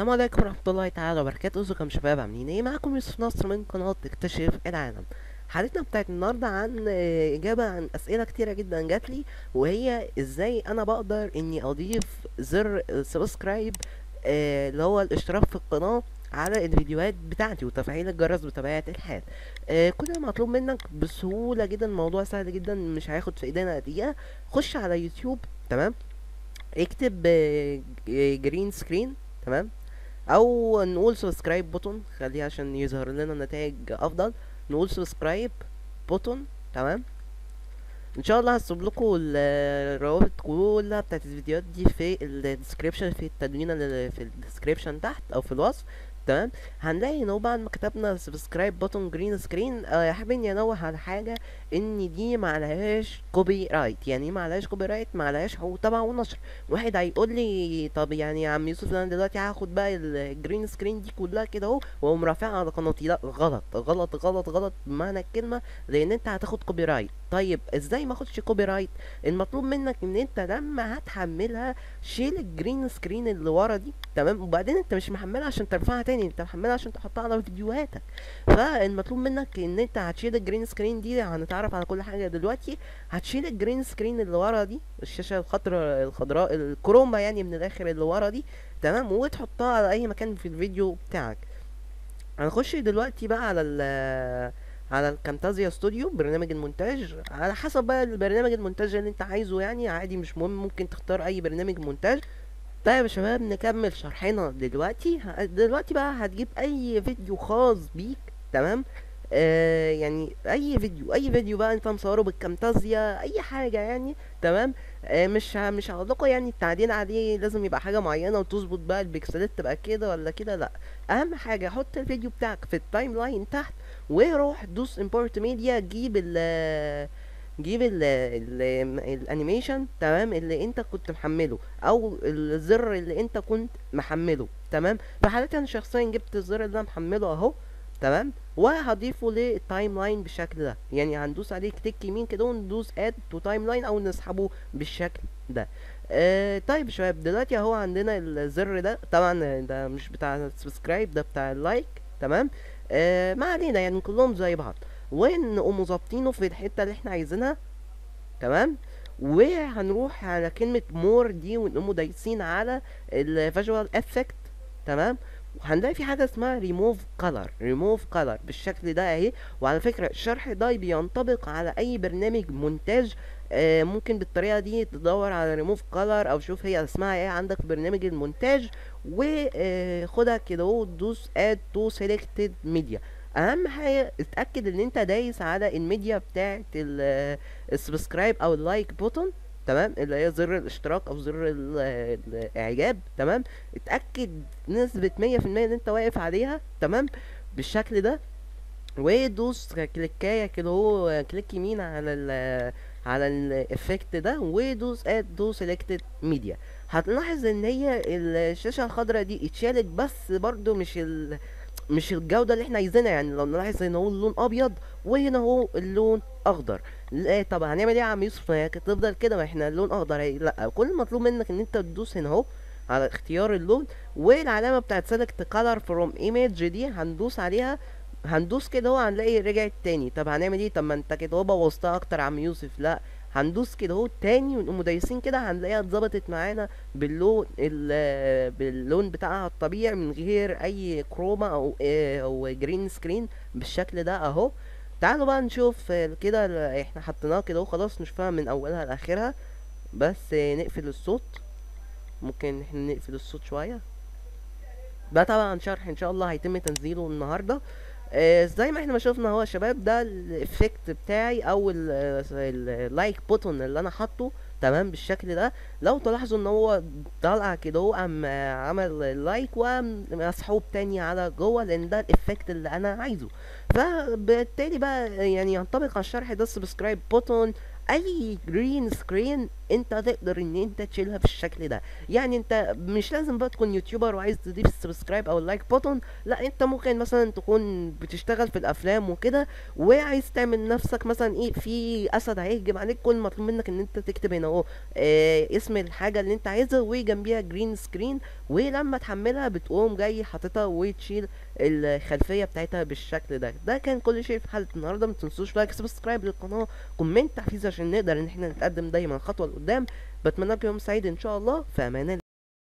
السلام عليكم ورحمة الله تعالى وبركاته ازيكم شباب عاملين ايه معاكم يوسف نصر من قناة اكتشف العالم حلقتنا بتاعت النهاردة عن آه، إجابة عن أسئلة كتيرة جدا جاتلي وهي ازاي أنا بقدر إني أضيف زر سبسكرايب اللي هو الاشتراك في القناة على الفيديوهات بتاعتي وتفعيل الجرس بطبيعة الحال آه، كل ما مطلوب منك بسهولة جدا الموضوع سهل جدا مش هياخد في ايدينا دقيقة خش على يوتيوب تمام اكتب جرين سكرين تمام او نقول سبسكرايب بوتون خليه عشان يظهر لنا نتائج افضل نقول سبسكرايب بوتون تمام ان شاء الله هسيب لكم الروابط كلها بتاعت الفيديوهات دي في الديسكريبشن في التدوين اللي في الديسكريبشن تحت او في الوصف تمام هنلاقي ان هو بعد ما كتبنا سبسكرايب بوتون جرين سكرين آه حابين ينوه على حاجه ان دي معلهاش كوبي رايت يعني ايه معلهاش كوبي رايت معلهاش حقوق طبع ونشر واحد هيقول لي طب يعني يا عم يوسف انا دلوقتي هاخد بقى الجرين سكرين دي كلها كده اهو واقوم رافعها على قناتي لا غلط غلط غلط غلط بمعنى الكلمه لان انت هتاخد كوبي رايت طيب ازاي ما اخدش كوبي رايت المطلوب منك ان انت لما هتحملها شيل الجرين سكرين اللي ورا دي تمام وبعدين انت مش محملها عشان ترفعها تاني انت محملها عشان تحطها على فيديوهاتك فالمطلوب منك ان انت هتشيل الجرين سكرين دي هنتعرف على كل حاجه دلوقتي هتشيل الجرين سكرين اللي ورا دي الشاشه الخضراء الخضراء الكروما يعني من الاخر اللي ورا دي تمام وتحطها على اي مكان في الفيديو بتاعك هنخش دلوقتي بقى على ال على الكامتازيا ستوديو برنامج المونتاج على حسب بقى البرنامج المونتاج اللي انت عايزه يعني عادي مش مهم ممكن تختار اي برنامج مونتاج طيب يا شباب نكمل شرحنا دلوقتي ه- دلوقتي بقى هتجيب اي فيديو خاص بيك تمام آه يعني اي فيديو اي فيديو بقى انت مصوره بالكامتازيا اي حاجه يعني تمام آه مش ه- مش هقول لكم يعني التعديل عليه لازم يبقى حاجه معينه وتظبط بقى البكسلات تبقى كده ولا كده لا اهم حاجه حط الفيديو بتاعك في التايم لاين تحت وروح دوس امبورت ميديا جيب ال جيب ال ال الانيميشن تمام اللي انت كنت محمله او الزر اللي انت كنت محمله تمام في حالتي انا شخصيا جبت الزر اللي انا محمله اهو تمام وهضيفه للتايم لاين بالشكل ده يعني هندوس عليه كليك يمين كده وندوس اد تو تايم لاين او نسحبه بالشكل ده آه طيب يا شباب دلوقتي اهو عندنا الزر ده طبعا ده مش بتاع السبسكرايب ده بتاع اللايك تمام آه ما علينا يعني كلهم زي بعض ونقوم ظابطينه في الحته اللي احنا عايزينها تمام وهنروح على كلمة مور دي ونقوم دايسين على الفيجوال افكت تمام وهنلاقي في حاجة اسمها ريموف كولر ريموف كولر بالشكل ده اهي وعلى فكرة الشرح ده بينطبق على اي برنامج مونتاج آه ممكن بالطريقة دي تدور على ريموف كولر او شوف هي اسمها ايه عندك في برنامج المونتاج وخدها كده وتدوس اد تو سيلكتد ميديا اهم حاجه اتاكد ان انت دايس على الميديا بتاعت ال- السبسكرايب او اللايك بوتون تمام اللي هي زر الاشتراك او زر ال- الاعجاب تمام اتاكد نسبه 100% ان انت واقف عليها تمام بالشكل ده ودوس كليكايه كده هو كليك يمين على ال على الافكت ده ودوس اد دو سيلكتد ميديا هتلاحظ ان هي الشاشه الخضراء دي اتشالت بس برضو مش ال مش الجودة اللي احنا عايزينها يعني لو نلاحظ هنا هو اللون ابيض وهنا هو اللون اخضر لا طب هنعمل ايه يا عم يوسف هي كانت تفضل كده ما احنا اللون اخضر هي لا كل المطلوب منك ان انت تدوس هنا اهو على اختيار اللون والعلامة بتاعت select color from image دي هندوس عليها هندوس كده اهو هنلاقي رجعت تاني طب هنعمل ايه طب ما انت كده اهو بوظتها اكتر يا عم يوسف لا هندوس كده اهو تاني ونقوم دايسين كده هنلاقيها اتظبطت معانا باللون ال- باللون بتاعها الطبيعي من غير اي كروما او آه، او جرين سكرين بالشكل ده اهو تعالوا بقى نشوف آه، كده ال- احنا حطيناها كده اهو خلاص نشوفها من اولها لاخرها بس آه، نقفل الصوت ممكن احنا نقفل الصوت شويه ده طبعا شرح ان شاء الله هيتم تنزيله النهارده آه، زي ما احنا ما شفنا هو يا شباب ده الافكت بتاعي او اللايك بوتون اللي انا حاطه تمام بالشكل ده لو تلاحظوا ان هو طالع كده هو قام آه، عمل لايك وقام مسحوب تاني على جوه لان ده الافكت اللي انا عايزه فبالتالي بقى يعني ينطبق على الشرح ده السبسكرايب بوتون اي جرين سكرين انت تقدر ان انت تشيلها بالشكل ده يعني انت مش لازم بقى تكون يوتيوبر وعايز تضيف السبسكرايب او اللايك بوتون لا انت ممكن مثلا تكون بتشتغل في الافلام وكده وعايز تعمل نفسك مثلا ايه في اسد هيهجم عليك كل مطلوب منك ان انت تكتب هنا اهو اه اسم الحاجه اللي انت عايزها وجنبيها جرين سكرين ولما تحملها بتقوم جاي حاططها وتشيل الخلفيه بتاعتها بالشكل ده ده كان كل شيء في حلقه النهارده ما تنسوش لايك سبسكرايب للقناه كومنت تحفيز عشان نقدر ان احنا نتقدم دايما خطوه لقدام بتمنى لكم يوم سعيد ان شاء الله في امان الله